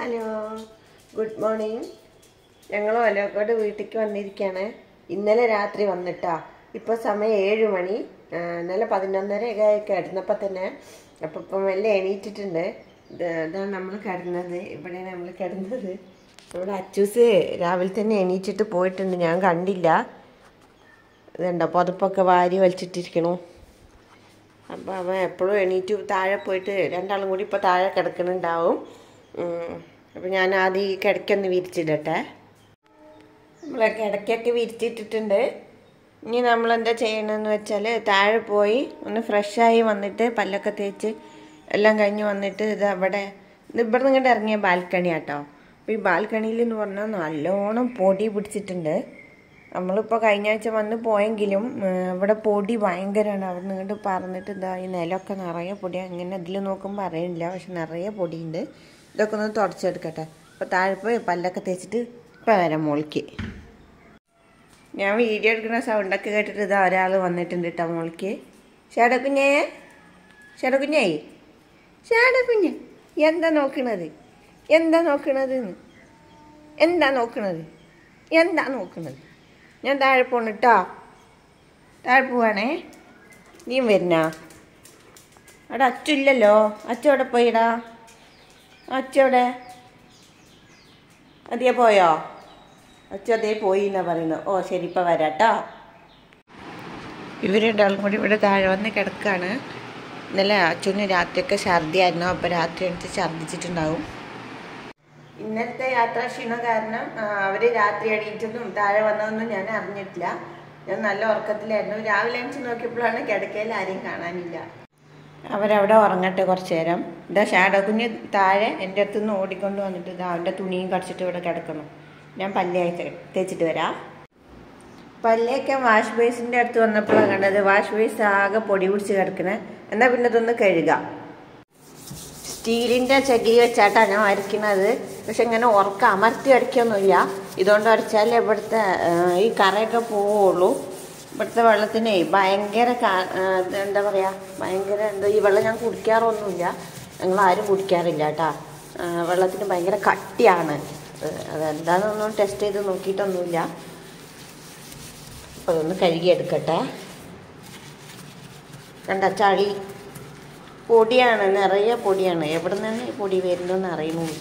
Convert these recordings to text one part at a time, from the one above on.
Hello good morning ഞങ്ങൾ ഒലക്കോട് വീട്ടിലേക്ക് വന്നിരിക്കുകയാണ് ഇന്നലെ രാത്രി വന്നിട്ടാ ഇപ്പോൾ സമയം ഏഴ് മണി ആ, ഇന്നലെ പതിനൊന്നര ഒക്കെ ആയി കിടന്നപ്പോൾ തന്നെ അപ്പം ഇപ്പം മെല്ലെ എണീറ്റിട്ടുണ്ട് ഇത് ഇതാണ് നമ്മൾ കിടന്നത് ഇവിടെയാണ് നമ്മൾ കിടന്നത് ഇവിടെ അച്ചൂസ് രാവിലെ തന്നെ എണീറ്റിട്ട് പോയിട്ടുണ്ട് ഞാൻ കണ്ടില്ല ഇതുണ്ടോ പുതപ്പൊക്കെ വാരി വലിച്ചിട്ടിരിക്കണു അപ്പോൾ അവൻ എപ്പോഴും എണീറ്റ് താഴെ പോയിട്ട് രണ്ടാളും കൂടി ഇപ്പോൾ താഴെ കിടക്കുന്നുണ്ടാവും അപ്പോൾ ഞാൻ ആദ്യം ഈ കിടക്കൊന്ന് വിരിച്ചിടട്ടെ നമ്മൾ കിടക്കൊക്കെ വിരിച്ചിട്ടിട്ടുണ്ട് ഇനി നമ്മൾ എന്താ ചെയ്യണമെന്ന് വെച്ചാൽ താഴെ പോയി ഒന്ന് ഫ്രഷായി വന്നിട്ട് പല്ലൊക്കെ തേച്ച് എല്ലാം കഴിഞ്ഞ് വന്നിട്ട് ഇത് അവിടെ ഇത് ഇവിടെ നിന്ന് ഇറങ്ങിയ ബാൽക്കണി ആട്ടോ അപ്പോൾ ഈ ബാൽക്കണിയിൽ എന്ന് പറഞ്ഞാൽ നല്ലോണം പൊടി പിടിച്ചിട്ടുണ്ട് നമ്മളിപ്പോൾ കഴിഞ്ഞ ആഴ്ച വന്ന് പോയെങ്കിലും ആ, ഇവിടെ പൊടി ഭയങ്കരമാണ് അവിടെ നിന്ന് ഇങ്ങോട്ട് പറന്നിട്ട് ഇതാ ഈ നിലമൊക്കെ നിറയെ പൊടിയാണ് ഇങ്ങനെ ഇതിൽ നോക്കുമ്പോൾ അറിയില്ല പക്ഷെ നിറയെ പൊടിയുണ്ട് ഇതൊക്കെ ഒന്ന് തുടച്ചെടുക്കട്ടെ അപ്പോൾ താഴെ പോയി പല്ലൊക്കെ തേച്ചിട്ട് ഇപ്പം വരാം മോളിക്ക് ഞാൻ വീഡിയോ എടുക്കുന്ന സൗണ്ടൊക്കെ കേട്ടിട്ട് ഇതാ ഒരാൾ വന്നിട്ടുണ്ട് കേട്ടോ മോളിക്ക് ഷേടക്കുഞ്ഞേ ഷേടക്കുഞ്ഞേ ഷേടക്കുഞ്ഞ് എന്താ നോക്കണത് എന്താ നോക്കണത് എന്ന്? എന്താ നോക്കണത് എന്താ നോക്കണത് ഞാൻ താഴെ പോണിട്ടോ താഴെ പോവാണേ നീയും വരുന്ന അവിടെ അച്ഛയില്ലല്ലോ അച്ഛ എവിടെ പോയിടാ അച്ഛ എവിടെ അതേ പോയോ അച്ഛ അതേ പോയി എന്നാ പറയുന്നത് ഓ ശരി ഇപ്പം വരാട്ടോ ഇവർ രണ്ടാളും കൂടി ഇവിടെ താഴെ വന്ന് കിടക്കാണ് ഇന്നലെ അച്ഛന് രാത്രിയൊക്കെ ഛർദിയായിരുന്നു അപ്പോൾ രാത്രി എടുത്ത് ഛർദിച്ചിട്ടുണ്ടാവും ഇന്നത്തെ യാത്രാ ക്ഷീണം കാരണം അവർ രാത്രി എണീറ്റതും താഴെ വന്നതൊന്നും ഞാൻ അറിഞ്ഞിട്ടില്ല ഞാൻ നല്ല ഉറക്കത്തിലായിരുന്നു രാവിലെ എണീച്ച് നോക്കിയപ്പോഴാണ് കിടക്കയിൽ ആരെയും കാണാനില്ല അവരവിടെ ഉറങ്ങട്ടെ കുറച്ച് നേരം ഇതാ ഷാഡോ കുഞ്ഞ് താഴെ എൻ്റെ അടുത്ത് നിന്ന് ഓടിക്കൊണ്ട് വന്നിട്ട് ഇതാ അവൻ്റെ തുണിയും കടിച്ചിട്ട് ഇവിടെ കിടക്കണം ഞാൻ പല്ല് തേച്ചിട്ട് വരാം പല്ലയൊക്കെ വാഷ് ബേസിൻ്റെ അടുത്ത് വന്നപ്പോഴാണ് കണ്ടത് വാഷ് ബേസ് ആകെ പൊടി പിടിച്ച് കിടക്കണേ എന്നാൽ പിന്നെ ഇതൊന്ന് കഴുകാം സ്റ്റീലിൻ്റെ ചകിരി വെച്ചാട്ടാണ് ഞാൻ വരയ്ക്കുന്നത് പക്ഷെ ഇങ്ങനെ ഉറക്കം അമർത്തി വരയ്ക്കൊന്നുമില്ല ഇതുകൊണ്ട് വരച്ചാൽ ഇവിടുത്തെ ആ, ഈ കറയൊക്കെ പോവുള്ളൂ ഇവിടുത്തെ വെള്ളത്തിനെ ഭയങ്കര കാ- ആ, ഇത് എന്താ പറയുക ഭയങ്കര എന്താ ഈ വെള്ളം ഞാൻ കുടിക്കാറൊന്നുമില്ല ഞങ്ങൾ ആരും കുടിക്കാറില്ല കേട്ടാ വെള്ളത്തിന് ഭയങ്കര കട്ടിയാണ് അത് അതെന്താണെന്നൊന്നും ടെസ്റ്റ് ചെയ്ത് നോക്കിയിട്ടൊന്നുമില്ല അപ്പോൾ അതൊന്ന് കഴുകിയെടുക്കട്ടെ കണ്ട ചളി പൊടിയാണ് നിറയെ പൊടിയാണ് എവിടെ നിന്നാണ് ഈ പൊടി വരുന്നതെന്ന് അറിയണമില്ല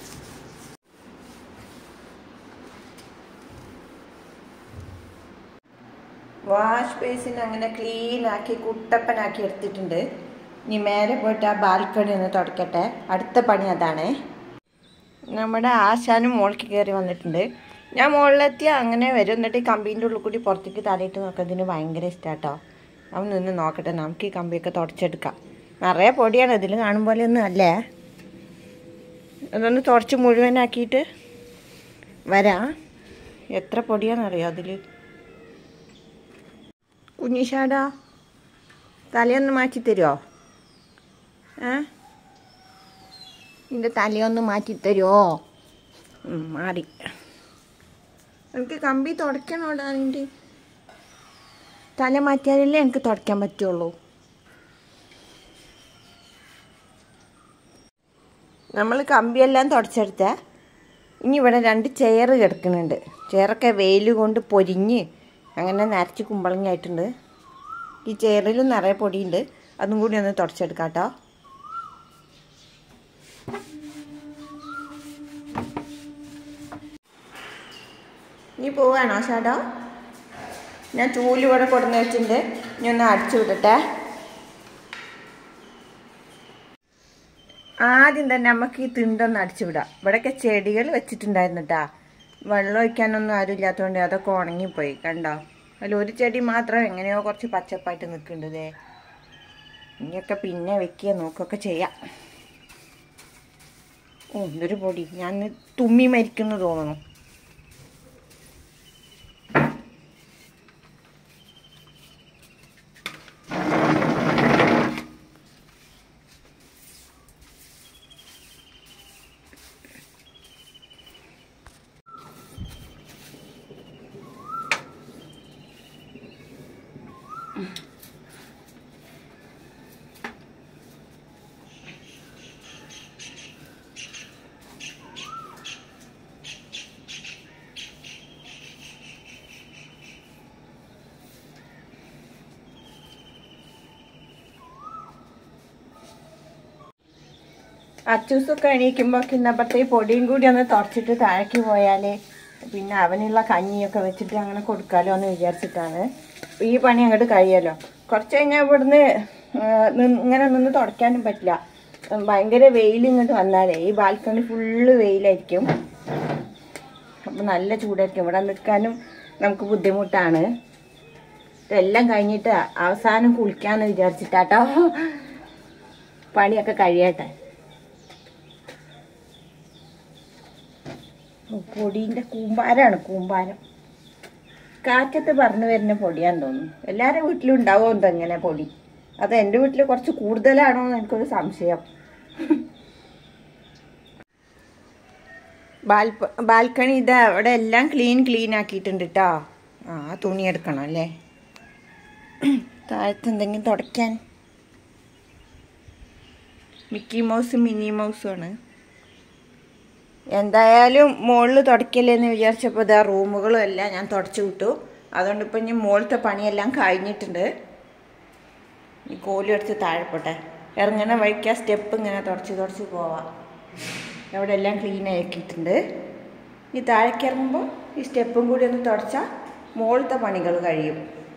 വാഷ് ബേസിൻ അങ്ങനെ ക്ലീൻ ആക്കി കുട്ടപ്പനാക്കി എടുത്തിട്ടുണ്ട് ഇനി മേലെ പോയിട്ട് ആ ബാൽക്കണി ഒന്ന് തുടക്കട്ടെ അടുത്ത പണി അതാണ് നമ്മുടെ ആശാനും മുകളിലേക്ക് കയറി വന്നിട്ടുണ്ട് ഞാൻ മുകളിലെത്തി അങ്ങനെ വരും എന്നിട്ട് ഈ കമ്പീൻ്റെ ഉള്ളിൽ കൂടി പുറത്തേക്ക് തലയിട്ട് നോക്കുന്നതിന് ഭയങ്കര ഇഷ്ടാട്ടോ അവൻ നിന്ന് നോക്കട്ടെ നമുക്ക് ഈ കമ്പിയൊക്കെ തുടച്ചെടുക്കാം നിറയെ പൊടിയാണ് ഇതിൽ കാണും പോലെ ഒന്നും അല്ലേ അതൊന്ന് തുടച്ച് മുഴുവനാക്കിയിട്ട് വരാം എത്ര പൊടിയാണെന്നറിയോ അതിൽ കുഞ്ഞിഷാടാ തലയൊന്ന് മാറ്റി തരുമോ ഏ നിന്റെ തലയൊന്ന് മാറ്റി തരുമോ ഉം, മാറി എനിക്ക് കമ്പി തുടയ്ക്കണോടാ നിൻ്റെ തല മാറ്റിയാലല്ലേ എനിക്ക് തുടയ്ക്കാൻ പറ്റുള്ളൂ നമ്മൾ കമ്പിയെല്ലാം തുടച്ചെടുത്ത ഇനി ഇവിടെ രണ്ട് ചെയർ കിടക്കുന്നുണ്ട് ചെയറൊക്കെ വെയിൽ കൊണ്ട് പൊരിഞ്ഞ് അങ്ങനെ നരച്ച് കുമ്പളങ്ങായിട്ടുണ്ട് ഈ ചെയറിലും നിറയെ പൊടിയുണ്ട് അതും കൂടി ഒന്ന് തുടച്ചെടുക്കാം കേട്ടോ നീ പോവാണോ ഷാഡോ ഞാൻ ചൂല് ഇവിടെ കൊടുന്ന് വെച്ചിട്ടുണ്ട് ഇനി ഒന്ന് അടിച്ചു വിടട്ടെ ആദ്യം തന്നെ നമുക്ക് ഈ തിണ്ടൊന്ന് അടിച്ചു വിടാം ഇവിടെയൊക്കെ ചെടികൾ വെച്ചിട്ടുണ്ടായിരുന്നു കേട്ടാ വെള്ളം ഒഴിക്കാനൊന്നും ആരും ഇല്ലാത്തതുകൊണ്ട് അതൊക്കെ ഉണങ്ങിപ്പോയി കണ്ടോ അതിൽ ഒരു ചെടി മാത്രം എങ്ങനെയോ കുറച്ച് പച്ചപ്പായിട്ട് നിൽക്കുന്നുണ്ട് ദേ ഇനിയൊക്കെ പിന്നെ വെക്കുക നോക്കുകയൊക്കെ ചെയ്യാം ഓ എന്തൊരു പൊടി ഞാൻ ഇന്ന് തുമ്മി മരിക്കുന്നു തോന്നുന്നു അച്ചൂസൊക്കെ എണീക്കുമ്പോൾ കിന്നപ്പത്തെ പൊടിയും കൂടി ഒന്ന് തുടച്ചിട്ട് താഴേക്ക് പോയാൽ പിന്നെ അവനുള്ള കഞ്ഞിയൊക്കെ വെച്ചിട്ട് അങ്ങനെ കൊടുക്കാലോ എന്ന് വിചാരിച്ചിട്ടാണ് ഈ പണി അങ്ങോട്ട് കഴിയാലോ കുറച്ച് കഴിഞ്ഞാൽ ഇവിടുന്ന് ആ, നിന്ന് ഇങ്ങനെ നിന്ന് തുടയ്ക്കാനും പറ്റില്ല ഭയങ്കര വെയിൽ ഇങ്ങോട്ട് വന്നാലേ ഈ ബാൽക്കണി ഫുള്ള് വെയിലായിരിക്കും അപ്പം നല്ല ചൂടായിരിക്കും ഇവിടെ നിൽക്കാനും നമുക്ക് ബുദ്ധിമുട്ടാണ് ഇതെല്ലാം കഴിഞ്ഞിട്ട് അവസാനം കുളിക്കാന്ന് വിചാരിച്ചിട്ടാട്ടോ പണിയൊക്കെ കഴിയട്ടെ പൊടീൻ്റെ കൂമ്പാരമാണ് കൂമ്പാരം കാറ്റത്ത് പറന്നു വരുന്ന പൊടിയാന്ന് തോന്നുന്നു എല്ലാവരുടെ വീട്ടിലും ഉണ്ടാവും എന്തങ്ങനെ പൊടി അത് എൻ്റെ വീട്ടിൽ കുറച്ച് കൂടുതലാണോ എന്ന് എനിക്കൊരു സംശയം ബാൽപ്പ ബാൽക്കണി ഇതാ അവിടെ എല്ലാം ക്ലീൻ ക്ലീൻ ആക്കിയിട്ടുണ്ട് കേട്ടോ ആ ആ തുണി എടുക്കണം അല്ലേ താഴത്ത് എന്തെങ്കിലും തുടയ്ക്കാൻ മിക്കി മൗസും മിനി മൗസും ആണ് എന്തായാലും മുകളിൽ തുടയ്ക്കല്ലേന്ന് വിചാരിച്ചപ്പോൾ ഇതാ റൂമുകളും എല്ലാം ഞാൻ തുടച്ചു വിട്ടു അതുകൊണ്ട് ഇപ്പം ഇനി മുകളിലത്തെ പണിയെല്ലാം കഴിഞ്ഞിട്ടുണ്ട് ഈ കോലെടുത്ത് താഴെ പോട്ടെ ഇറങ്ങണ വഴിക്ക് ആ സ്റ്റെപ്പ് ഇങ്ങനെ തുടച്ച് തുടച്ച് പോവാം അവിടെ എല്ലാം ക്ലീൻ ആക്കിയിട്ടുണ്ട് ഈ താഴേക്ക് ഇറങ്ങുമ്പോൾ ഈ സ്റ്റെപ്പും കൂടി ഒന്ന് തുടച്ചാൽ മുകളിലത്തെ പണികൾ കഴിയും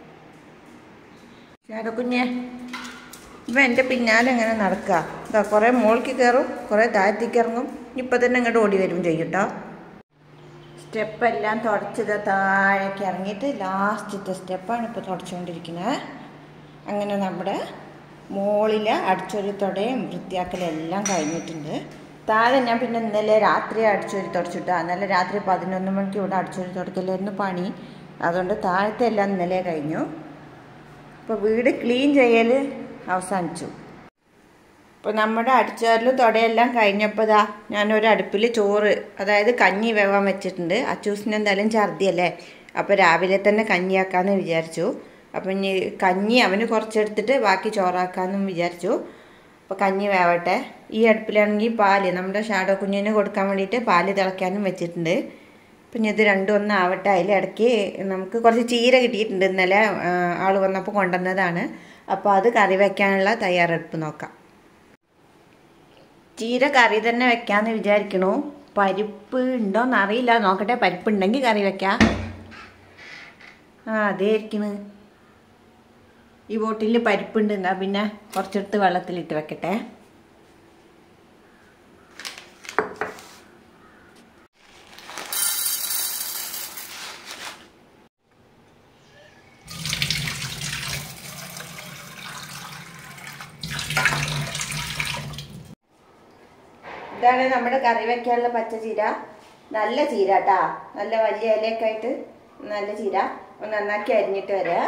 ചേട്ടാ കുഞ്ഞെ ഇപ്പം എൻ്റെ പിന്നാലെ ഇങ്ങനെ നടക്കുക ഇതാ കുറേ മുകളിലേക്ക് കയറും കുറേ താഴത്തേക്ക് ഇറങ്ങും ഇപ്പം തന്നെ ഇങ്ങോട്ട് ഓടി വരും ചെയ്യും കേട്ടോ സ്റ്റെപ്പെല്ലാം തുടച്ചത് താഴേക്ക് ഇറങ്ങിയിട്ട് ലാസ്റ്റത്തെ സ്റ്റെപ്പാണ് ഇപ്പോൾ തുടച്ചുകൊണ്ടിരിക്കുന്നത് അങ്ങനെ നമ്മുടെ മുകളിൽ അടിച്ചൊരു തുടയും വൃത്തിയാക്കലും എല്ലാം കഴിഞ്ഞിട്ടുണ്ട് താഴെ ഞാൻ പിന്നെ ഇന്നലെ രാത്രി അടിച്ചൊരു തുടച്ചിട്ടാ ഇന്നലെ രാത്രി പതിനൊന്ന് മണിക്ക് ഇവിടെ അടിച്ചൊരു തുടക്കലായിരുന്നു പണി അതുകൊണ്ട് താഴത്തെ എല്ലാം ഇന്നലെ കഴിഞ്ഞു ഇപ്പോൾ വീട് ക്ലീൻ ചെയ്യൽ അവസാനിച്ചു ഇപ്പോൾ നമ്മുടെ അടിച്ചാറിലും തുടയെല്ലാം കഴിഞ്ഞപ്പോൾ ദാ ഞാനൊരു അടുപ്പിൽ ചോറ് അതായത് കഞ്ഞി വേവാൻ വെച്ചിട്ടുണ്ട് അച്ചൂസിന് എന്തായാലും ഛർദിയല്ലേ അപ്പോൾ രാവിലെ തന്നെ കഞ്ഞിയാക്കാമെന്ന് വിചാരിച്ചു അപ്പം ഇനി കഞ്ഞി അവന് കുറച്ചെടുത്തിട്ട് ബാക്കി ചോറാക്കാമെന്നും വിചാരിച്ചു അപ്പോൾ കഞ്ഞി വേവട്ടെ ഈ അടുപ്പിലാണെങ്കിൽ പാല് നമ്മുടെ ഷാഡോ കുഞ്ഞിന് കൊടുക്കാൻ വേണ്ടിയിട്ട് പാല് തിളയ്ക്കാനും വെച്ചിട്ടുണ്ട് പിന്നെ ഇത് രണ്ടും ഒന്ന് ആവട്ടെ അതിലിടയ്ക്ക് നമുക്ക് കുറച്ച് ചീര കിട്ടിയിട്ടുണ്ട് ഇന്നലെ ആൾ വന്നപ്പോൾ കൊണ്ടുവന്നതാണ് അപ്പോൾ അത് കറി വയ്ക്കാനുള്ള തയ്യാറെടുപ്പ് നോക്കാം ചീര കറി തന്നെ വെക്കാന്ന് വിചാരിക്കണു പരിപ്പ് ഉണ്ടോന്ന് അറിയില്ല നോക്കട്ടെ പരിപ്പ് ഉണ്ടെങ്കിൽ കറി വെക്കാം ആ അതേ ഇരിക്കണ് ഈ ബോട്ടിൽ പരിപ്പുണ്ട് എന്നാ പിന്നെ കുറച്ചെടുത്ത് വെള്ളത്തിലിട്ട് വെക്കട്ടെ ഇതാണ് നമ്മുടെ കറി വെക്കാനുള്ള പച്ച ചീര നല്ല ചീര കേട്ടാ നല്ല വലിയ ഇലയൊക്കെ ആയിട്ട് നല്ല ചീര ഒന്ന് നന്നാക്കി അരിഞ്ഞിട്ട് വരാം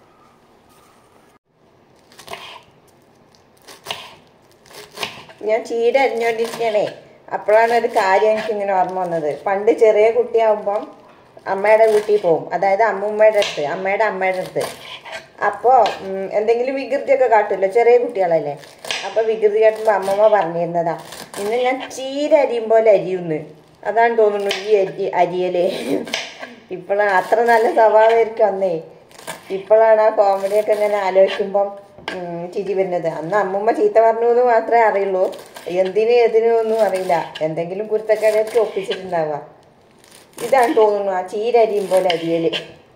ഞാൻ ചീര അരിഞ്ഞോണ്ടിരിക്കണേ അപ്പോഴാണ് ഒരു കാര്യം എനിക്ക് ഇങ്ങനെ ഓർമ്മ വന്നത് പണ്ട് ചെറിയ കുട്ടിയാവുമ്പം അമ്മയുടെ വീട്ടിൽ പോകും അതായത് അമ്മൂമ്മയുടെ അടുത്ത് അമ്മയുടെ അമ്മയുടെ അടുത്ത് അപ്പോൾ എന്തെങ്കിലും വികൃതിയൊക്കെ കാട്ടുമല്ലോ ചെറിയ കുട്ടികളല്ലേ അപ്പോൾ വികൃതി കാട്ടുമ്പോൾ അമ്മമ്മ പറഞ്ഞിരുന്നതാ ഇന്ന് ഞാൻ ചീര അരിയും പോലെ അരിയുന്ന് അതാണ് തോന്നുന്നു ഈ അരി അരിയലേ ഇപ്പോഴാണ് അത്ര നല്ല സ്വഭാവമായിരിക്കും അന്നേ ഇപ്പോഴാണ് ആ കോമഡിയൊക്കെ ഇങ്ങനെ ആലോചിക്കുമ്പം ഉം, ചിരി വരുന്നത് അന്ന് അമ്മൂമ്മ ചീത്ത പറഞ്ഞു എന്ന് മാത്രമേ അറിയുള്ളൂ എന്തിനും എതിനും ഒന്നും അറിയില്ല എന്തെങ്കിലും കുരുത്തക്കേടൊക്കെ ഒപ്പിച്ചിട്ടുണ്ടാവുക ഇതാണ് തോന്നുന്നു ആ ചീര അരിയും പോലെ അരിയല്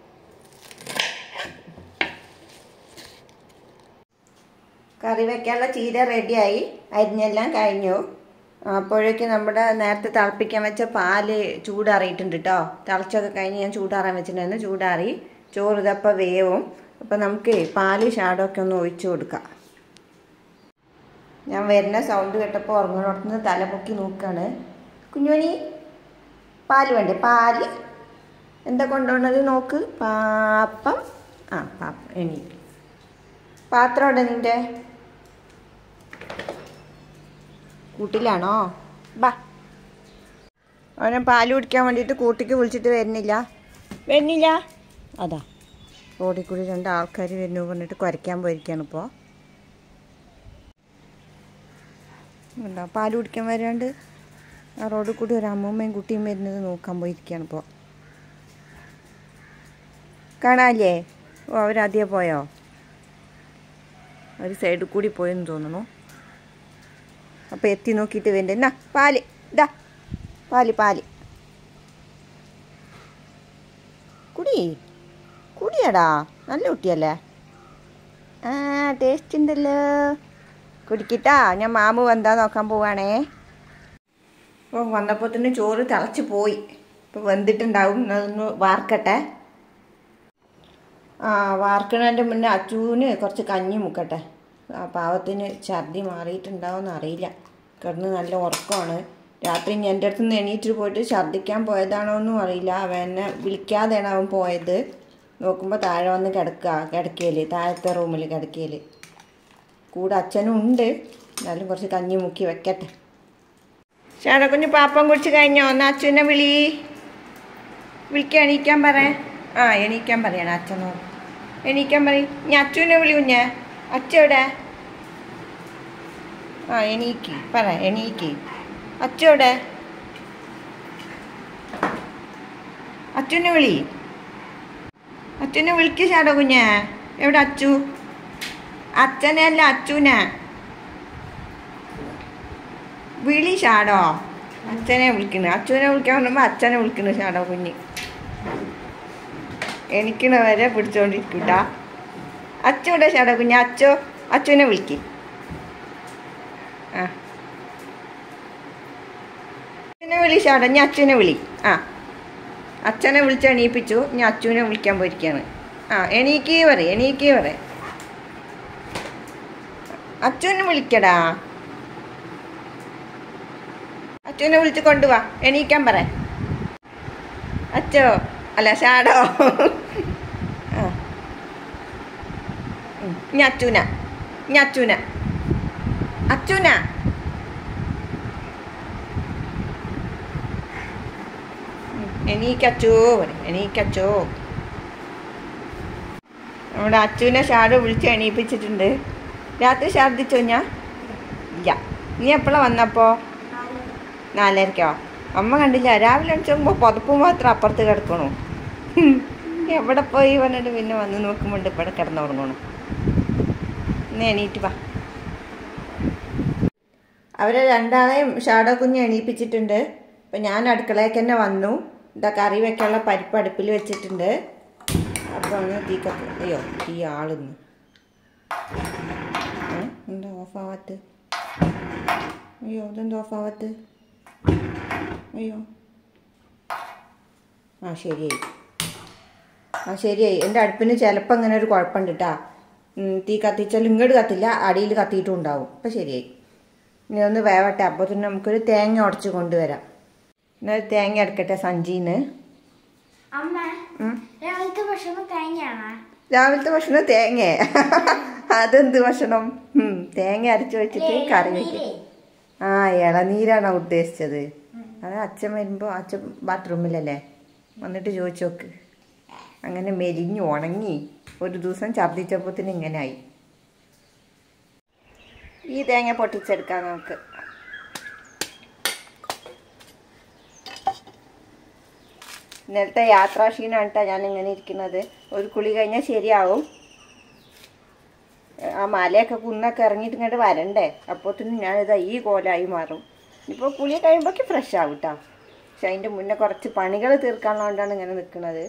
കറി വെക്കാനുള്ള ചീര റെഡിയായി അരിഞ്ഞെല്ലാം കഴിഞ്ഞു അപ്പോഴേക്ക് നമ്മുടെ നേരത്തെ തിളപ്പിക്കാൻ വെച്ച പാല് ചൂടാറിയിട്ടുണ്ട് കേട്ടോ തിളച്ചൊക്കെ കഴിഞ്ഞ് ഞാൻ ചൂടാറാൻ വെച്ചിട്ടുണ്ടായിരുന്നു ചൂടാറി ചോറ് ഇതപ്പം വേവും അപ്പം നമുക്ക് പാല് ഷാഡൊക്കെ ഒന്ന് ഒഴിച്ചു കൊടുക്കാം ഞാൻ വരുന്ന സൗണ്ട് കേട്ടപ്പോൾ ഉറങ്ങുന്നിടത്തുനിന്ന് തല പൊക്കി നോക്കുകയാണ് കുഞ്ഞുമണി പാല് വേണ്ടേ പാല് എന്താ കൊണ്ടുപോകുന്നത് നോക്ക് പാപ്പം ആ പാപ്പം എണീ പാത്രം ഉണ്ട് നിൻ്റെ കൂട്ടിലാണോ ബാ അവനെ പാല് കുടിക്കാൻ വേണ്ടിയിട്ട് കൂട്ടിക്ക് വിളിച്ചിട്ട് വരുന്നില്ല വരുന്നില്ല അതാ റോഡിൽ കൂടി രണ്ട് ആൾക്കാർ വരുന്നു പറഞ്ഞിട്ട് കുരയ്ക്കാൻ പോയിരിക്കുകയാണ് ഇപ്പോൾ എന്താ പാല് കുടിക്കാൻ വരാണ്ട് ആ റോഡിൽ കൂടി ഒരു അമ്മൂമ്മയും കുട്ടിയും വരുന്നത് നോക്കാൻ പോയിരിക്കുകയാണ് ഇപ്പോൾ കാണാല്ലേ ഓ അവരാദ്യം പോയോ ഒരു സൈഡിൽ കൂടി പോയെന്ന് തോന്നുന്നു അപ്പോൾ എത്തി നോക്കിയിട്ട് വേണ്ട എന്നാ പാല് ഇതാ പാല് പാല് കുടി കുടിയാടാ നല്ല കുട്ടിയല്ലേ ആ ടേസ്റ്റ് ഉണ്ടല്ലോ കുടിക്കിട്ടാ ഞാൻ മാമു വന്നാ നോക്കാൻ പോവാണേ അപ്പോൾ വന്നപ്പോൾ തന്നെ ചോറ് തിളച്ച് പോയി ഇപ്പോൾ വെന്തിട്ടുണ്ടാവും അതൊന്ന് വാർക്കട്ടെ ആ വാർക്കണതിൻ്റെ മുന്നേ അച്ചൂന് കുറച്ച് കഞ്ഞി മുക്കട്ടെ ആ പാവത്തിന് ഛർദി മാറിയിട്ടുണ്ടാവുമെന്ന് അറിയില്ല കിടന്ന് നല്ല ഉറക്കമാണ് രാത്രി ഞാൻ എൻ്റെ അടുത്ത് നിന്ന് എണീറ്റ് പോയിട്ട് ഛർദ്ദിക്കാൻ പോയതാണോ എന്നും അറിയില്ല അവൻ എന്നെ വിളിക്കാതെയാണ് അവൻ പോയത് നോക്കുമ്പോൾ താഴെ വന്ന് കിടക്കുക കിടക്കയില് താഴത്തെ റൂമിൽ കിടക്കയില് കൂടെ അച്ഛനും ഉണ്ട് എന്നാലും കുറച്ച് കഞ്ഞി മുക്കി വെക്കട്ടെ ഷാടക്കുഞ്ഞ് പാപ്പം കുടിച്ച് കഴിഞ്ഞോ ഒന്ന് അച്ഛനെ വിളി വിളിക്കാൻ എണീക്കാൻ പറ ആ എണീക്കാൻ പറയണം അച്ഛനോട് എണീക്കാൻ പറയും ഞാൻ അച്ഛനെ വിളി കുഞ്ഞ് അച്ഛ എവിടെ ആ എണീക്ക് പറ എണീക്ക് അച്ഛ എവിടെ അച്ഛനെ വിളി അച്ഛനെ വിളിക്ക് ഷാടോ കുഞ്ഞ് എവിടെ അച്ചു അച്ഛനെ അല്ല അച്ചുനെ വിളി ഷാടോ അച്ഛനെ വിളിക്കുന്നു അച്ഛനെ വിളിക്കാൻ പറയുമ്പോൾ അച്ഛനെ വിളിക്കുന്നു ഷാടോ കുഞ്ഞ് എനിക്കിണ വരെ പിടിച്ചോണ്ടിരിക്കൂട്ടാ അച്ഛവിടെ ഷാടോ കുഞ്ഞ് അച്ഛോ അച്ഛനെ വിളിക്ക് ആ അച്ഛനെ വിളി ഷാടോ ഞാൻ അച്ഛനെ വിളി ആ അച്ഛനെ വിളിച്ച് എണീപ്പിച്ചു ഞാൻ അച്ഛനെ വിളിക്കാൻ പോയിരിക്കുകയാണ് ആ എണീക്കേ പറയും എണീക്കേ പറയും അച്ഛനെ വിളിക്കടാ അച്ഛനെ വിളിച്ച് കൊണ്ടുവാ എണീക്കാൻ പറ അച്ഛോ അല്ല ഷാടോ ആ ഉം. ഇനി അച്ചൂന ഇനി അച്ചൂന അച്ചൂന ഉം. എണീക്കച്ചോ പറ എണീക്കച്ചോ നമ്മുടെ അച്ചുവിനെ ഷാഡോ വിളിച്ച് എണീപ്പിച്ചിട്ടുണ്ട് രാത്രി ഛർദ്ദിച്ചോ ഞാൻ ഇല്ല നീ എപ്പോഴാണ് വന്നപ്പോൾ നാലരക്കോ അമ്മ കണ്ടില്ല രാവിലെ അടിച്ചുമ്പോൾ പുതപ്പ് മാത്രം അപ്പുറത്ത് കിടക്കണു ഹും. എവിടെ പോയി പറഞ്ഞിട്ട് പിന്നെ വന്ന് നോക്കുമ്പോൾ ഇവിടെ കിടന്നുറങ്ങണു ഇന്ന് എണീറ്റ് വാ അവരെ രണ്ടാളെയും ഷാഡോ കുഞ്ഞ് എണീപ്പിച്ചിട്ടുണ്ട് അപ്പം ഞാൻ അടുക്കളയ്ക്ക് തന്നെ വന്നു ഇതാ കറി വെക്കാനുള്ള പരിപ്പ് അടുപ്പിൽ വെച്ചിട്ടുണ്ട് അപ്പോൾ ഒന്ന് തീ കത്തി അയ്യോ തീ ആളുന്നു ഏ? എന്താ ഓഫാവാത്ത അയ്യോ ഇതെന്താ ഓഫാവാത്ത അയ്യോ ആ ശരിയായി ആ ശരിയായി എൻ്റെ അടുപ്പിന് ചിലപ്പോൾ അങ്ങനെ ഒരു കുഴപ്പമുണ്ട് കേട്ടാ തീ കത്തിച്ചാൽ ഇങ്ങോട്ട് കത്തില്ല അടിയിൽ കത്തിയിട്ടും ഉണ്ടാവും അപ്പം ശരിയായി ഇനി ഒന്ന് വേവട്ടെ അപ്പോൾ തന്നെ നമുക്കൊരു തേങ്ങ ഉടച്ച് കൊണ്ടുവരാം എന്നാൽ ഒരു തേങ്ങ എടുക്കട്ടെ സഞ്ചിന്ന് അമ്മ ഉം. രാവിലത്തെ ഭക്ഷണം തേങ്ങയാണോ രാവിലത്തെ ഭക്ഷണം തേങ്ങ അതെന്ത് ഭക്ഷണം ഉം, തേങ്ങ അരച്ച് വെച്ചിട്ട് കറി വെക്കും ആ ഇളനീരാണോ ഉദ്ദേശിച്ചത് അത് അച്ഛൻ വരുമ്പോൾ അച്ഛൻ ബാത്റൂമിലല്ലേ വന്നിട്ട് ചോദിച്ചു നോക്ക് അങ്ങനെ മെലിഞ്ഞു ഉണങ്ങി ഒരു ദിവസം ഛർദ്ദിച്ചപ്പോത്തിന് ഇങ്ങനായി ഈ തേങ്ങ പൊട്ടിച്ചെടുക്കാം നമുക്ക് ഇന്നലത്തെ യാത്രാക്ഷീണമാണ് കേട്ടോ ഞാൻ ഇങ്ങനെ ഇരിക്കുന്നത് ഒരു കുളി കഴിഞ്ഞാൽ ശരിയാവും ആ മലയൊക്കെ കുന്നൊക്കെ ഇറങ്ങിയിട്ട് ഇങ്ങോട്ട് വരണ്ടേ അപ്പോഴത്തേനും ഞാനിതാ ഈ കോലായി മാറും ഇപ്പോൾ കുളി കഴിയുമ്പോഴേക്ക് ഫ്രഷ് ആവും കേട്ടോ പക്ഷെ അതിൻ്റെ മുന്നേ കുറച്ച് പണികൾ തീർക്കാനുള്ളതുകൊണ്ടാണ് ഇങ്ങനെ നിൽക്കുന്നത്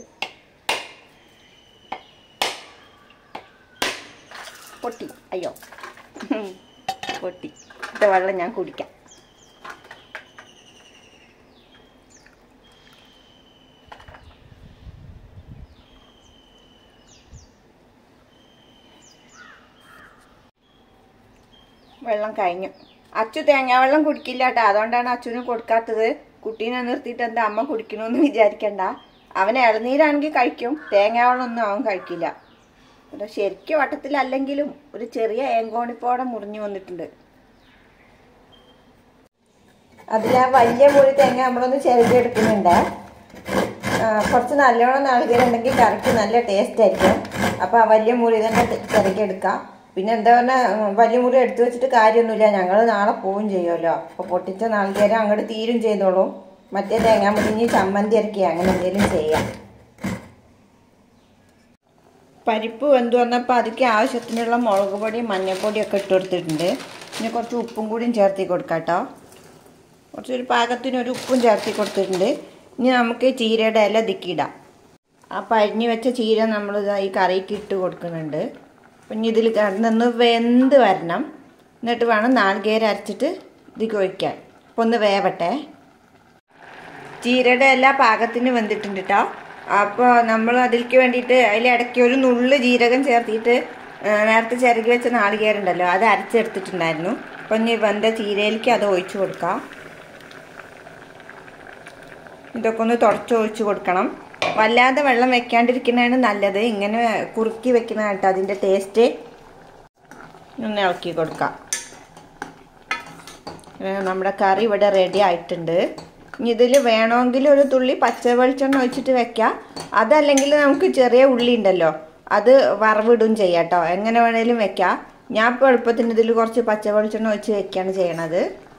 പൊട്ടി അയ്യോ പൊട്ടി ഇത് വെള്ളം ഞാൻ കുടിക്കാം വെള്ളം കഴിഞ്ഞു അച്ചു തേങ്ങാ വെള്ളം കുടിക്കില്ല കേട്ടോ അതുകൊണ്ടാണ് അച്ഛന് കൊടുക്കാത്തത് കുട്ടീനെ നിർത്തിയിട്ട് എന്താ അമ്മ കുടിക്കണമെന്ന് വിചാരിക്കണ്ട അവൻ ഇളനീരാണെങ്കിൽ കഴിക്കും തേങ്ങാ വെള്ളം ഒന്നും അവൻ കഴിക്കില്ല ഒരു ശരിക്കും വട്ടത്തിലല്ലെങ്കിലും ഒരു ചെറിയ ഏങ്കോണിപ്പോടെ മുറിഞ്ഞു വന്നിട്ടുണ്ട് അതിൽ ആ വലിയ മുറി തേങ്ങ നമ്മളൊന്ന് ചിരകി എടുക്കുന്നുണ്ട് ആ, കുറച്ച് നല്ലോണം നാളികേരുണ്ടെങ്കിൽ കറിക്ക് നല്ല ടേസ്റ്റ് ആയിരിക്കും അപ്പോൾ ആ വലിയ മുറി തന്നെ ചിരകി എടുക്കാം പിന്നെ എന്താ പറഞ്ഞാൽ വലിയ മുറി എടുത്തു വെച്ചിട്ട് കാര്യമൊന്നുമില്ല ഞങ്ങൾ നാളെ പോവും ചെയ്യുമല്ലോ അപ്പോൾ പൊട്ടിച്ച നാളികേരം അങ്ങോട്ട് തീരും ചെയ്തോളും മറ്റേ തേങ്ങ മുറിഞ്ഞ് ചമ്മന്തി ഇറക്കി അങ്ങനെ എന്തെങ്കിലും ചെയ്യാം പരിപ്പ് വെന്ത് വന്നപ്പോൾ അതിക്ക് ആവശ്യത്തിനുള്ള മുളക് പൊടി മഞ്ഞൾപ്പൊടിയൊക്കെ ഇട്ട് കൊടുത്തിട്ടുണ്ട് ഇനി കുറച്ച് ഉപ്പും കൂടിയും ചേർത്തി കൊടുക്കാം കേട്ടോ കുറച്ചൊരു പാകത്തിന് ഒരു ഉപ്പും ചേർത്തി കൊടുത്തിട്ടുണ്ട് ഇനി നമുക്ക് ചീരയുടെ ഇല ദിക്കിടാം ആ പരിഞ്ഞ് വെച്ച ചീര നമ്മൾ ഈ കറിക്ക് ഇട്ട് കൊടുക്കുന്നുണ്ട് അപ്പം ഇനി ഇതിൽ കിടന്നൊന്ന് വെന്ത് വരണം എന്നിട്ട് വേണം നാളികേരം അരച്ചിട്ട് ഇതിലേക്ക് ഒഴിക്കാൻ അപ്പോൾ ഒന്ന് വേവട്ടെ ചീരയുടെ എല്ലാ പാകത്തിന് വെന്തിട്ടുണ്ട് കേട്ടോ അപ്പോൾ നമ്മൾ അതിലേക്ക് വേണ്ടിയിട്ട് അതിലിടയ്ക്ക് ഒരു നുള്ള് ജീരകം ചേർത്തിട്ട് നേരത്തെ ചിരകി വെച്ച നാളികേരുണ്ടല്ലോ അത് അരച്ചെടുത്തിട്ടുണ്ടായിരുന്നു അപ്പം ഇനി വെന്ത ചീരയിലേക്ക് അത് ഒഴിച്ചു കൊടുക്കാം ഇതൊക്കെ ഒന്ന് തുടച്ച് ഒഴിച്ച് കൊടുക്കണം വല്ലാതെ വെള്ളം വെക്കാണ്ടിരിക്കുന്നതാണ് നല്ലത് ഇങ്ങനെ കുറുക്കി വെക്കുന്ന കേട്ടോ അതിൻ്റെ ടേസ്റ്റ് ഒന്ന് ഇളക്കി കൊടുക്കാം നമ്മുടെ കറി ഇവിടെ റെഡി ആയിട്ടുണ്ട് ഇനി ഇതിൽ വേണമെങ്കിൽ ഒരു തുള്ളി പച്ച വെളിച്ചെണ്ണ ഒഴിച്ചിട്ട് വെക്കാം അതല്ലെങ്കിൽ നമുക്ക് ചെറിയ ഉള്ളി ഉണ്ടല്ലോ അത് വറവിടും ചെയ്യാം കേട്ടോ എങ്ങനെ വേണേലും വെക്കാം ഞാൻ ഇപ്പോൾ എളുപ്പത്തിന് ഇതിൽ കുറച്ച് പച്ച വെളിച്ചെണ്ണ ഒഴിച്ച് വെക്കുകയാണ് ചെയ്യണത്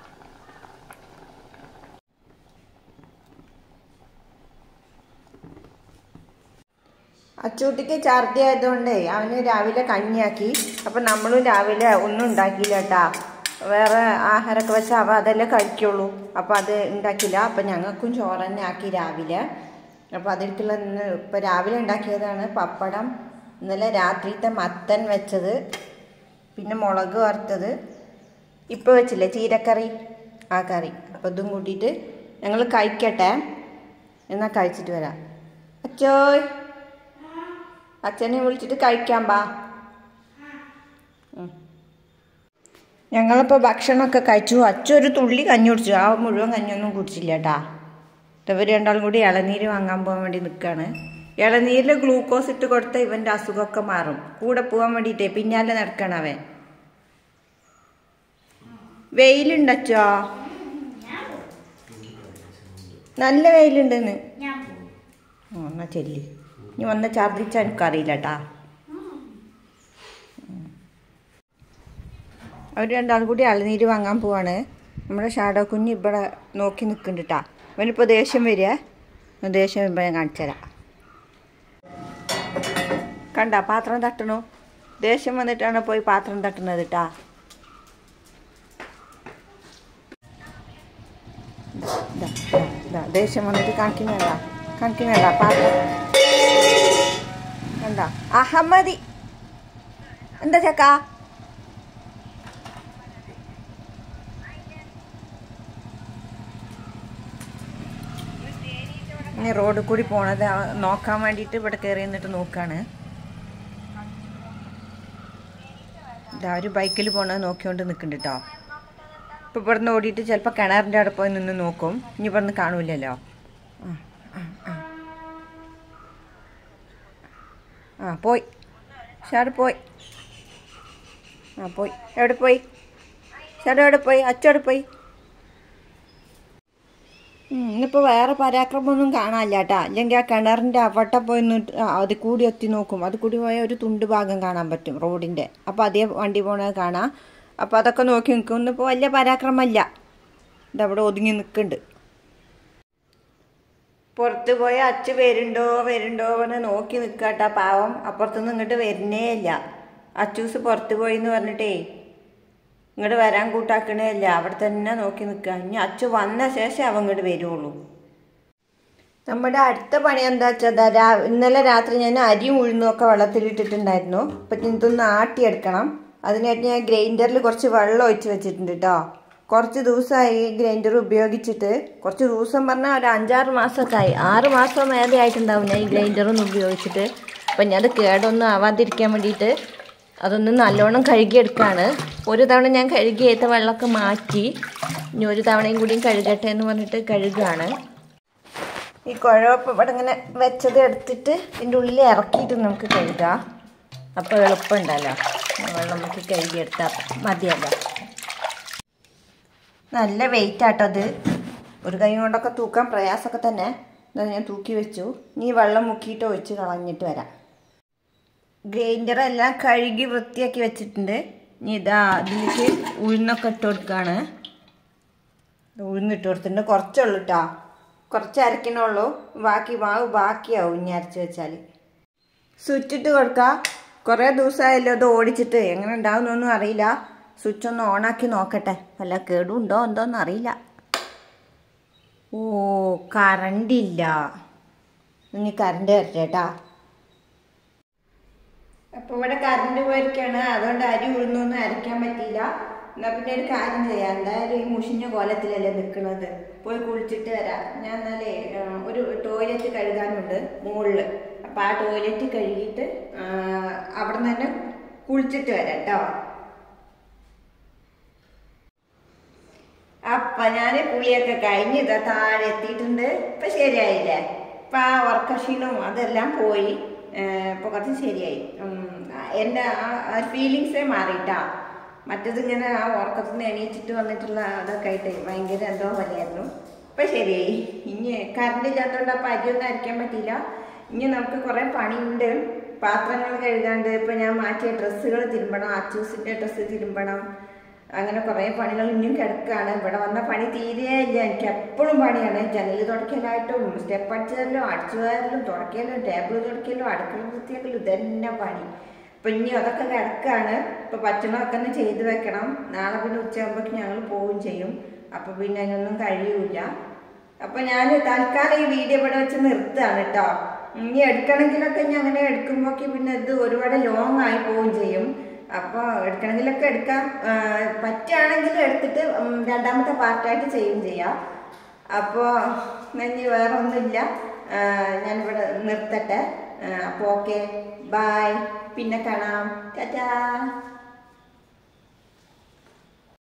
അച്ചൂട്ടിക്ക് ഛർദി ആയതുകൊണ്ടേ അവന് രാവിലെ കഞ്ഞിയാക്കി അപ്പം നമ്മളും രാവിലെ ഒന്നും ഉണ്ടാക്കിയില്ല കേട്ടാ വേറെ ആഹാരമൊക്കെ വെച്ചാൽ അവ അതല്ലേ കഴിക്കുള്ളൂ അപ്പോൾ അത് ഉണ്ടാക്കില്ല അപ്പം ഞങ്ങൾക്കും ചോറ് തന്നെ ആക്കി രാവിലെ അപ്പോൾ അതിലേക്കുള്ള ഇന്ന് ഇപ്പം രാവിലെ ഉണ്ടാക്കിയതാണ് പപ്പടം ഇന്നലെ രാത്രിത്തെ മത്തൻ വെച്ചത് പിന്നെ മുളക് വറുത്തത് ഇപ്പോൾ വെച്ചില്ലേ ചീരക്കറി ആ കറി അപ്പോൾ ഇതും കൂട്ടിയിട്ട് ഞങ്ങൾ കഴിക്കട്ടെ എന്നാൽ കഴിച്ചിട്ട് വരാം അച്ചോയ് അച്ഛനെ വിളിച്ചിട്ട് കഴിക്കാൻ പാ ഞങ്ങളിപ്പോൾ ഭക്ഷണമൊക്കെ കഴിച്ചു അച്ഛൻ ഒരു തുള്ളി കഞ്ഞി കുടിച്ചു ആ മുഴുവൻ കഞ്ഞൊന്നും കുടിച്ചില്ല കേട്ടാ ഇവർ രണ്ടാളും കൂടി ഇളനീര് വാങ്ങാൻ പോകാൻ വേണ്ടി നിൽക്കുകയാണ് ഇളനീരിൽ ഗ്ലൂക്കോസ് ഇട്ട് കൊടുത്ത ഇവൻ്റെ അസുഖമൊക്കെ മാറും കൂടെ പോകാൻ വേണ്ടിയിട്ടേ പിന്നാലെ നടക്കണം അവൻ വെയിലുണ്ടച്ചോ നല്ല വെയിലുണ്ടെന്ന് ഞാൻ ആ എന്നാ ചെല്ലി ഇനി വന്ന് ഛർദിച്ചാൽ എനിക്കറിയില്ല കേട്ടാ അവർ രണ്ടാളും കൂടി ഇളനീര് വാങ്ങാൻ പോവാണ് നമ്മുടെ ഷാഡോ കുഞ്ഞ് ഇവിടെ നോക്കി നിൽക്കുന്നുണ്ട് കേട്ടാ അവനിപ്പോൾ ദേഷ്യം വരിക ദേഷ്യം വരുമ്പോൾ ഞാൻ കാണിച്ചു തരാം കണ്ട പാത്രം തട്ടണു ദേഷ്യം വന്നിട്ടാണ് പോയി പാത്രം തട്ടുന്നത് കേട്ടാ ദാ, ദാ, ദാ, ദേഷ്യം വന്നിട്ട് കാണിക്കുന്നുണ്ട കാണിക്കുന്നുണ്ട പാത്രം കണ്ട അഹമ്മദി എന്താ ചക്ക ഇനി റോഡിൽ കൂടി പോണത് അവ- നോക്കാൻ വേണ്ടിയിട്ട് ഇവിടെ കയറി നിന്നിട്ട് നോക്കാണ് ഇതാ ഒരു ബൈക്കിൽ പോണത് നോക്കിക്കൊണ്ട് നിൽക്കുന്നുണ്ട് കേട്ടോ ഇപ്പം ഇവിടുന്ന് ഓടിയിട്ട് ചിലപ്പോൾ കിണറിൻ്റെ അവിടെ പോയി നിന്ന് നോക്കും ഇനി ഇവിടുന്ന് കാണൂലല്ലോ ആ, ആ, ആ. ആ പോയി ഷാട് പോയി ആ പോയി എവിടെ പോയി ഷാട് എവിടെ പോയി അച്ചോടെ പോയി ഉം, ഇന്നിപ്പോൾ വേറെ പരാക്രമമൊന്നും കാണാനില്ല കേട്ടാ അല്ലെങ്കിൽ ആ കിണറിൻ്റെ അവിടെ പോയി നിന്നിട്ട് ആ, അത് കൂടി എത്തി നോക്കും അത് കൂടി പോയാൽ ഒരു തുണ്ട് ഭാഗം കാണാൻ പറ്റും റോഡിൻ്റെ അപ്പോൾ അതേ വണ്ടി പോണത് കാണാം അപ്പോൾ അതൊക്കെ നോക്കി നിൽക്കും ഇന്നിപ്പോൾ വലിയ പരാക്രമമല്ല ഇതവിടെ ഒതുങ്ങി നിൽക്കുന്നുണ്ട് പുറത്ത് പോയ അച്ഛ വരുണ്ടോ വരുണ്ടോ എന്ന് നോക്കി നിൽക്കാട്ടാ പാവം അപ്പുറത്തുനിന്ന് ഇങ്ങോട്ട് വരുന്നേ ഇല്ല അച്ചൂസ് പുറത്ത് പോയി എന്ന് പറഞ്ഞിട്ടേ ഇങ്ങോട്ട് വരാൻ കൂട്ടാക്കണേ ഇല്ല അവിടെ തന്നെ നോക്കി നിൽക്കുക ഇനി അച്ഛ വന്ന ശേഷം അവൻ ഇങ്ങോട്ട് വരുള്ളൂ നമ്മുടെ അടുത്ത പണി എന്താ വെച്ചാൽ രാ ഇന്നലെ രാത്രി ഞാൻ അരിയും ഉഴുന്നും ഒക്കെ വെള്ളത്തിലിട്ടിട്ടുണ്ടായിരുന്നു അപ്പം ഇതൊന്ന് ആട്ടിയെടുക്കണം അതിനായിട്ട് ഞാൻ ഗ്രൈൻഡറിൽ കുറച്ച് വെള്ളം ഒഴിച്ച് വെച്ചിട്ടുണ്ട് കേട്ടോ കുറച്ച് ദിവസമായി ഈ ഗ്രൈൻഡർ ഉപയോഗിച്ചിട്ട് കുറച്ച് ദിവസം പറഞ്ഞാൽ ഒരു അഞ്ചാറ് മാസമൊക്കെ ആയി ആറ് മാസം മേലെ ആയിട്ടുണ്ടാവും ഞാൻ ഈ ഗ്രൈൻഡറൊന്ന് ഉപയോഗിച്ചിട്ട് അപ്പം ഞാൻ അത് കേടൊന്നും ആവാതിരിക്കാൻ വേണ്ടിയിട്ട് അതൊന്ന് നല്ലോണം കഴുകിയെടുക്കുകയാണ് ഒരു തവണ ഞാൻ കഴുകിയേത്ത വെള്ളമൊക്കെ മാറ്റി ഇനി ഒരു തവണയും കൂടിയും കഴുകട്ടെ എന്ന് പറഞ്ഞിട്ട് കഴുകുകയാണ് ഈ കുഴപ്പ് ഇവിടെ ഇങ്ങനെ വെച്ചത് എടുത്തിട്ട് ഇതിൻ്റെ ഉള്ളിൽ ഇറക്കിയിട്ട് നമുക്ക് കഴുകാം അപ്പോൾ എളുപ്പമുണ്ടല്ലോ വെള്ളം നമുക്ക് കഴുകിയെടുത്താൽ മതിയല്ലോ നല്ല വെയിറ്റ് ആട്ടോ അത് ഒരു കൈ കൊണ്ടൊക്കെ തൂക്കാൻ പ്രയാസമൊക്കെ തന്നെ ഇതാ ഞാൻ തൂക്കി വെച്ചു ഇനി വെള്ളം മുക്കിയിട്ട് ഒഴിച്ച് കളഞ്ഞിട്ട് വരാം ഗ്രൈൻഡർ എല്ലാം കഴുകി വൃത്തിയാക്കി വെച്ചിട്ടുണ്ട് ഇനി ഇതാ അതിലേക്ക് ഉഴുന്നൊക്കെ ഇട്ട് കൊടുക്കുകയാണ് ഉഴുന്നിട്ട് കൊടുത്തിട്ടുണ്ട് കുറച്ചുള്ളൂ കേട്ടോ കുറച്ച് അരക്കണുള്ളൂ ബാക്കി മാവ് ബാക്കിയാവും ഇനി അരച്ച് വെച്ചാൽ സ്വിച്ചിട്ട് കൊടുക്കുക കുറേ ദിവസമായല്ലോ അത് ഓടിച്ചിട്ട് എങ്ങനെ ഉണ്ടാവുന്നൊന്നും അറിയില്ല സ്വിച്ച് ഒന്ന് ഓണാക്കി നോക്കട്ടെ വല്ല കേടുണ്ടോ എന്തോന്ന് അറിയില്ല ഓ കറണ്ടില്ല ഇനി കറണ്ട് വരട്ടേട്ടാ അപ്പോൾ ഇവിടെ കറണ്ട് പോയിരിക്കാണ് അതുകൊണ്ട് അരി ഉഴുന്നൊന്നും അരയ്ക്കാൻ പറ്റിയില്ല എന്നാ പിന്നെ ഒരു കാര്യം ചെയ്യാം എന്തായാലും ഈ മുഷിഞ്ഞ കോലത്തിലല്ലേ നിൽക്കുന്നത് പോയി കുളിച്ചിട്ട് വരാം ഞാൻ എന്നാലേ ആ, ഒരു ടോയ്ലറ്റ് കഴുകാനുണ്ട് മുകളിൽ അപ്പം ആ ടോയ്ലറ്റ് കഴുകിയിട്ട് ആ, അവിടെ നിന്ന് തന്നെ കുളിച്ചിട്ട് വരാം കേട്ടോ അപ്പൊ ഞാൻ കുളിയൊക്കെ കഴിഞ്ഞ് ഇതാ താഴെ എത്തിയിട്ടുണ്ട് ഇപ്പൊ ശരിയായില്ലേ ഇപ്പൊ ആ ഉറക്കക്ഷീണവും അതെല്ലാം പോയി ഏർ ഇപ്പൊ കുറച്ച് ശരിയായി ഉം, എൻ്റെ ആ ഫീലിങ്സേ മാറിയിട്ടാ മറ്റത് ഇങ്ങനെ ആ ഉറക്കത്തിൽ നിന്ന് എണീറ്റിട്ട് വന്നിട്ടുള്ള അതൊക്കെ ആയിട്ട് ഭയങ്കര എന്തോ പോലെയായിരുന്നു ഇപ്പൊ ശരിയായി ഇനി കറണ്ട് ഇല്ലാത്തതുകൊണ്ട് അപ്പൊ അരിയൊന്നും അരയ്ക്കാൻ പറ്റിയില്ല ഇനി നമുക്ക് കുറെ പണിയുണ്ട് പാത്രങ്ങൾ കഴുകാണ്ട് ഇപ്പൊ ഞാൻ മാറ്റിയ ഡ്രസ്സുകൾ തിരുമ്പണം അച്ചൂസിന്റെ ഡ്രസ്സ് തിരുമ്പണം അങ്ങനെ കുറേ പണികൾ ഇനിയും കിടക്കുകയാണ് ഇവിടെ വന്ന പണി തീരെ ഇല്ല എനിക്ക് എപ്പോഴും പണിയാണ് ജനൽ തുടയ്ക്കലായിട്ടും സ്റ്റെപ്പ് അടിച്ചാലും അടിച്ചുവാരലും തുടയ്ക്കലും ടേബിൾ തുടയ്ക്കലും അടുക്കള വൃത്തിയാക്കലും ഇതന്നെ പണി അപ്പൊ ഇനി അതൊക്കെ കിടക്കുകയാണ് ഇപ്പൊ ഭക്ഷണമൊക്കെ ഒന്ന് ചെയ്ത് വെക്കണം നാളെ പിന്നെ ഉച്ചയാകുമ്പോഴേക്ക് ഞങ്ങൾ പോവുകയും ചെയ്യും അപ്പൊ പിന്നെ അതിനൊന്നും കഴിയൂല അപ്പൊ ഞാൻ തൽക്കാലം ഈ വീഡിയോ ഇവിടെ വെച്ച് നിർത്തുകയാണ് കേട്ടോ ഇനി എടുക്കണമെങ്കിലൊക്കെ ഇനി അങ്ങനെ എടുക്കുമ്പോഴേക്ക് പിന്നെ ഇത് ഒരുപാട് ലോങ് ആയി പോവുകയും ചെയ്യും അപ്പോൾ എടുക്കണമെങ്കിലൊക്കെ എടുക്കാം ആ, പറ്റുകയാണെങ്കിൽ എടുത്തിട്ട് ഉം, രണ്ടാമത്തെ പാർട്ടായിട്ട് ചെയ്യും ചെയ്യാം അപ്പോൾ ഇനി വേറെ ഒന്നുമില്ല ആ, ഞാനിവിടെ നിർത്തട്ടെ അപ്പോൾ ഓക്കെ ബായ് പിന്നെ കാണാം ടാറ്റാ